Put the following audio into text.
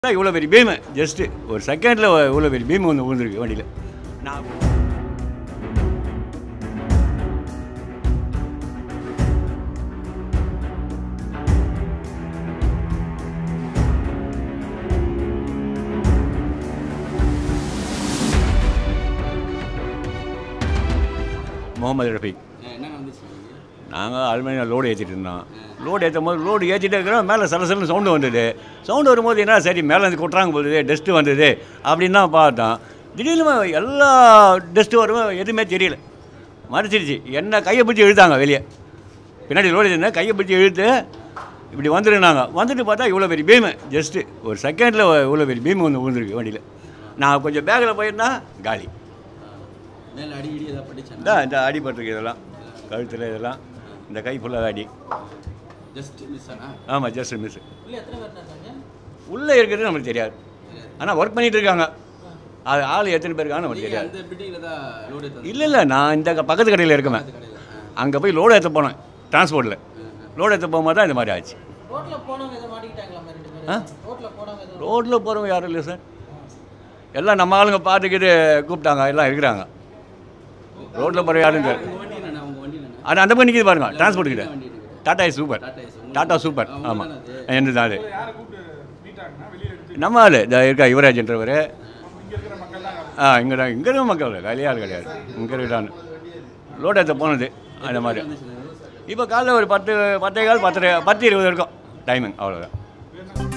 இவ்வளோ பெரிய beam just ஒரு செகண்டில் இவ்வளோ பெரிய பீம் வந்து விழுந்துருக்கு வண்டியில் நான் முகமது ரஃபீக் என்ன நடந்துச்சு நாங்கள் அலுமினியம் லோடு ஏற்றிட்டு இருந்தோம் லோடு ஏற்றும் போது லோடு ஏற்றிட்டு இருக்கிறோம் மேலே சலசலன்னு சவுண்டு வந்தது சவுண்டு வரும்போது என்ன சரி மேலே இருந்து கொட்டுறாங்க போகுது டஸ்ட்டு வந்தது அப்படின்னு தான் பார்த்தோம் திடீர்னு எல்லா டஸ்ட்டு வரும் எதுவுமே தெரியல மறைச்சிருச்சு என்ன கையை பிடிச்சி இழுத்தாங்க வெளியே பின்னாடி லோடு இருந்தால் கையை பிடிச்சி இழுத்து இப்படி வந்துருந்தாங்க வந்துட்டு பார்த்தா இவ்வளோ பெரிய பீமு ஜஸ்ட்டு ஒரு செகண்டில் இவ்வளோ பெரிய பீம் வந்து விழுந்துருக்கு வண்டியில் நான் கொஞ்சம் பேக்கில் போயிருந்தா காலி மேல அடி இடி ஏதாவது படிச்சேன் இந்த இந்த அடிபட்டிருக்கு இதெல்லாம் கழுத்தில் இதெல்லாம் இந்த கை ஃபுல்லாக அடி ஜஸ்ட் மிஸ் ஆனா ஆமாம் ஜஸ்ட் மிஸ் உள்ள எத்தனை பேர் இருந்தாங்க உள்ளே இருக்கிறது நமக்கு தெரியாது ஆனால் ஒர்க் பண்ணிட்டு இருக்காங்க அது ஆள் எத்தனை பேர் இருக்காங்க நமக்கு நீங்க தெரியாது அந்த பில்டிங்ல தான் லோடு ஏத்தது இல்லை இல்லை நான் இந்த க- பக்கத்து கடையில் இருக்கேன் கடையில அங்கே போய் லோடு ஏற்ற போனேன் டிரான்ஸ்போர்ட்டில் லோடு ஏற்ற போகும்போது தான் இந்த மாதிரி ஆச்சு ரோட்ல போனவங்க எதை மாட்டிக்கிட்டாங்களா ரெண்டு ஆ? பேரும் ரோட்ல போனவங்க எதுவும் ரோட்டில் போகிறவங்க யாரும் இல்லை சார் எல்லாம் நம்ம ஆளுங்க பார்த்துக்கிட்டு கூப்பிட்டாங்க எல்லாம் இருக்கிறாங்க ரோட்டில் போகிற யாரும் இல்லை உங்க வண்டி என்னண்ணா உங்க வண்டி என்னண்ணா அது அந்த மாதிரி நிற்கிது பாருங்க டிரான்ஸ்போர்ட் கிட்ட வண்டி இருக்குது Tata is super Tata Ace உங்க- டாடா சூப்பர் ஆ, உங்க ஆமாம் தானே அது? என்னது தான் அது நம்ம ஆள் இந்த இருக்கா யுவராஜ்ன்றவர் ஆ இங்கே தான் இங்கே இருக்க மக்கள் கலியால் கிடையாது இங்கே இருக்கான்னு லோட் ஏற்ற போனது அந்த மாதிரி இப்போ காலைல ஒரு பத்து பத்தே கால் பத்தரை பத்து இருபது இருக்கும் டைமிங் அவ்வளோதான்